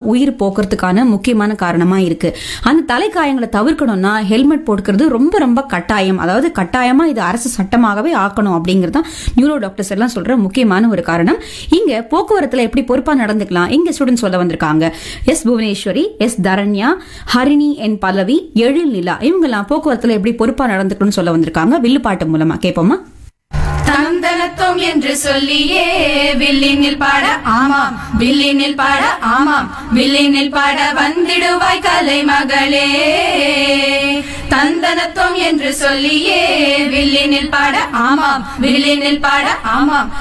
உயிர் போக்குறதுக்கான முக்கியமான காரணமா இருக்கு அந்த தலைக்காயங்களை தவிர்க்கணும்னா ஹெல்மெட் போட்டுக்கிறது ரொம்ப ரொம்ப கட்டாயம் அதாவது கட்டாயமா இது அரசு சட்டமாகவே ஆக்கணும் அப்படிங்கிறது தான் நியூரோ டாக்டர்ஸ் எல்லாம் சொல்ற முக்கியமான ஒரு காரணம் இங்க போக்குவரத்துல எப்படி பொறுப்பா நடந்துக்கலாம் இங்க ஸ்டூடெண்ட்ஸ் சொல்ல வந்திருக்காங்க S Bhuvaneswari S Dharanya Harini N Pallavi Ezhil Nila இவங்கெல்லாம் போக்குவரத்துல எப்படி பொறுப்பா நடந்துக்கணும்னு சொல்ல வந்திருக்காங்க வில்லுப்பாட்டு மூலமா கேட்போமா தந்தனத்துவம் என்று சொல்லியே வில்லினில் பாட ஆமாம் வில்லினில் பாட ஆமாம் வில்லினில் பாட வந்திடுவாய் கலை மகளே தந்தனத்துவம் என்று சொல்லியே வில்லினில் பாட ஆமாம் வில்லினில் பாட ஆமாம்